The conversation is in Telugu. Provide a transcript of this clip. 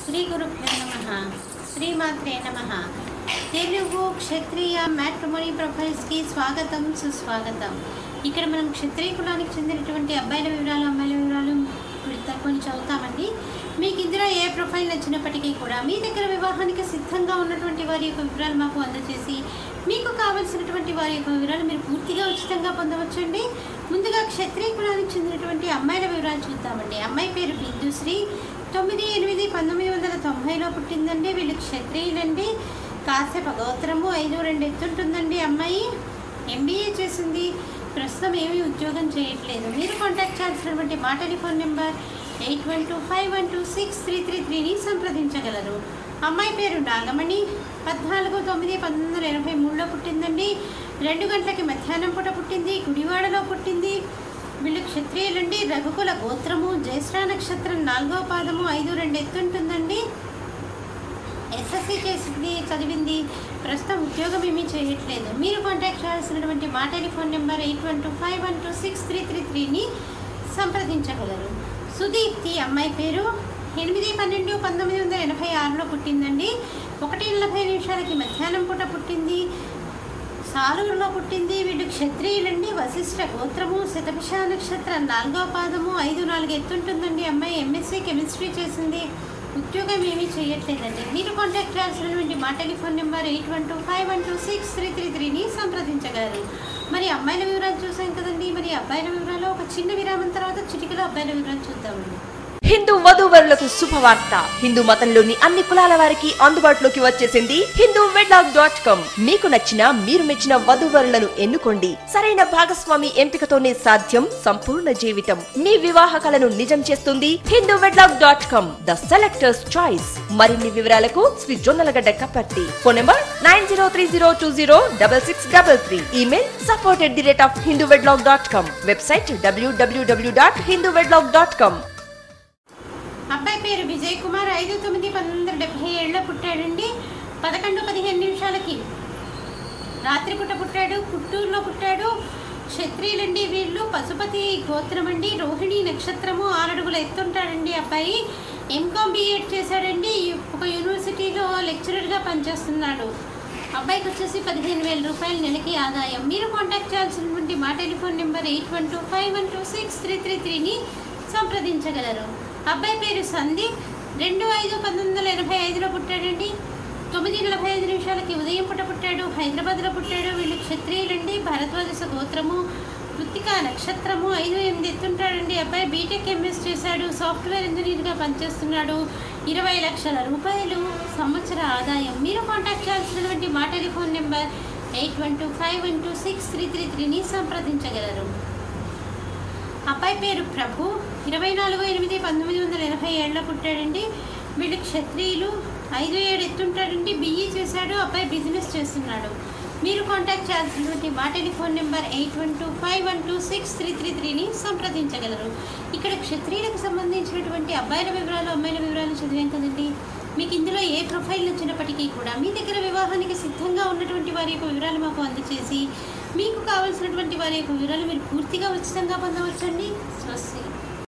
శ్రీ గురుభ్యో నమ శ్రీమాత్రే నమ తెలుగు క్షత్రియ మ్యాట్రిమోనీ ప్రొఫైల్స్కి స్వాగతం సుస్వాగతం ఇక్కడ మనం క్షత్రియ కులానికి చెందినటువంటి అబ్బాయిల వివరాలు అమ్మాయిల వివరాలు విడత కొన్ని చదువుతామండి మీకు ఇందులో ఏ ప్రొఫైల్ నచ్చినప్పటికీ కూడా మీ దగ్గర వివాహానికి సిద్ధంగా ఉన్నటువంటి వారి యొక్క వివరాలు మాకు అందజేసి మీకు కావలసినటువంటి వారి యొక్క వివరాలు మీరు పూర్తిగా ఉచితంగా పొందవచ్చండి ముందుగా క్షత్రియ కులానికి చెందినటువంటి అమ్మాయిల వివరాలు చూద్దామండి అమ్మాయి పేరు బిందుశ్రీ తొమ్మిది ఎనిమిది పంతొమ్మిది వందల తొంభైలో పుట్టిందండి వీళ్ళు క్షత్రియులండి కాసేప గోత్రము ఐదు రెండు ఎత్తుంటుందండి అమ్మాయి ఎంబీఏ చేసింది ప్రస్తుతం ఏమీ ఉద్యోగం చేయట్లేదు మీరు కాంటాక్ట్ చేయాల్సినటువంటి మా telephone number eight one two five one two six three three త్రీని సంప్రదించగలరు అమ్మాయి పేరు నాగమణి పద్నాలుగు తొమ్మిది పంతొమ్మిది వందల ఎనభై మూడులో పుట్టిందండి రెండు గంటలకి మధ్యాహ్నం పూట పుట్టింది గుడివాడలో పుట్టింది వీళ్ళు క్షత్రియులండి రఘుకుల గోత్రము జ్యేష్ఠ నక్షత్రం నాలుగో పాదము ఐదు రెండు ఎత్తుంటుందండి ఎస్ఎస్సి చేసింది చదివింది ప్రస్తుతం ఉద్యోగం ఏమీ చేయట్లేదు మీరు కాంటాక్ట్ చేయాల్సినటువంటి మా telephone number eight one two five one two six three three త్రీని సంప్రదించగలరు సుదీప్తి అమ్మాయి పేరు ఎనిమిది పన్నెండు పంతొమ్మిది వందల ఎనభై ఆరులో పుట్టిందండి ఒకటి నలభై నిమిషాలకి మధ్యాహ్నం పూట పుట్టింది సారూరులో పుట్టింది వీళ్ళు క్షత్రియులండి వశిష్ఠ గోత్రము శతభిష నక్షత్రం నాలుగో పాదము ఐదు నాలుగు ఎత్తుంటుందండి అమ్మాయి ఎంఎస్సీ కెమిస్ట్రీ చేసింది ఉద్యోగం ఏమీ చేయట్లేదండి మీరు కాంటాక్ట్ చేయాల్సినటువంటి మా telephone number eight one two five one two six three three త్రీని సంప్రదించగలరు మరి అమ్మాయిల వివరాలు చూసాం కదండి మరి అబ్బాయిల వివరాలు ఒక చిన్న విరామం తర్వాత చిటికలో అబ్బాయిల వివరాలు చూద్దామండి హిందూ వధూవరులకు శుభవార్త హిందూ మతంలోని అన్ని కులాల వారికి అందుబాటులోకి వచ్చేసింది హిందూ వెడ్లాక్ డాట్ కామ్ మీకు నచ్చిన మీరు మెచ్చిన వధూవరులను ఎన్నుకోండి సరైన భాగస్వామి ఎంపికతోనే సాధ్యం సంపూర్ణ జీవితం మీ వివాహ కలను నిజం చేస్తుంది Hindu wedlock dot com the selectors choice మరిన్ని వివరాలకు Shri Jonnalagadda Kapparthi phone number nine zero three zero two zero double six double three email support at the rate of Hindu wedlock dot com website డబ్ల్యూడబ్ల్యూడబ్ల్యూ dot Hindu wedlock dot com అబ్బాయి పేరు విజయ్ కుమార్ ఐదు తొమ్మిది పంతొమ్మిది వందల డెబ్బై ఏడులో పుట్టాడండి పదకొండు పదిహేను నిమిషాలకి రాత్రిపూట పుట్టాడు పుట్టూరులో పుట్టాడు క్షత్రియులండి వీళ్ళు పశుపతి గోత్రం అండి రోహిణి నక్షత్రము ఆరడుగుల ఎత్తుంటాడండి అబ్బాయి ఎంకామ్ బీఎడ్ చేశాడండి ఒక యూనివర్సిటీలో లెక్చరర్గా పనిచేస్తున్నాడు అబ్బాయికి వచ్చేసి పదిహేను వేల రూపాయలు నెలకి ఆదాయం మీరు కాంటాక్ట్ చేయాల్సినటువంటి మా telephone number eight one two five one two six three three త్రీని సంప్రదించగలరు అబ్బాయి పేరు సందీప్ రెండు ఐదు పంతొమ్మిది వందల ఎనభై ఐదులో పుట్టాడండి తొమ్మిది నలభై ఐదు నిమిషాలకి ఉదయం పూట పుట్టాడు హైదరాబాద్లో పుట్టాడు వీళ్ళు క్షత్రియులండి భారద్వాజ గోత్రము కృత్తిక నక్షత్రము ఐదు ఎనిమిది ఎత్తుంటాడండి అబ్బాయి బీటెక్ ఎంఎస్ చేశాడు సాఫ్ట్వేర్ ఇంజనీర్గా పనిచేస్తున్నాడు ఇరవై లక్షల రూపాయలు సంవత్సర ఆదాయం మీరు కాంటాక్ట్ చేయాల్సినటువంటి మా telephone number eight one two five one two six three three త్రీని సంప్రదించగలరు అబ్బాయి పేరు ప్రభు ఇరవై నాలుగు ఎనిమిది పంతొమ్మిది వందల ఎనభై ఏడులో పుట్టాడండి వీళ్ళు క్షత్రియులు ఐదు ఏడు ఎత్తుంటాడండి బిఈ చేశాడు అబ్బాయి బిజినెస్ చేస్తున్నాడు మీరు కాంటాక్ట్ చేయాల్సినటువంటి మా telephone number eight one two five one two six three three త్రీని సంప్రదించగలరు ఇక్కడ క్షత్రియులకు సంబంధించినటువంటి అబ్బాయిల వివరాలు అమ్మాయిల వివరాలు చదివాం కదండి మీకు ఇందులో ఏ ప్రొఫైల్ నచ్చినప్పటికీ కూడా మీ దగ్గర వివాహానికి సిద్ధంగా ఉన్నటువంటి వారి యొక్క వివరాలు మాకు అందజేసి మీకు కావాల్సినటువంటి వారి యొక్క వివరాలు మీరు పూర్తిగా ఉచితంగా పొందవచ్చండి స్వస్తి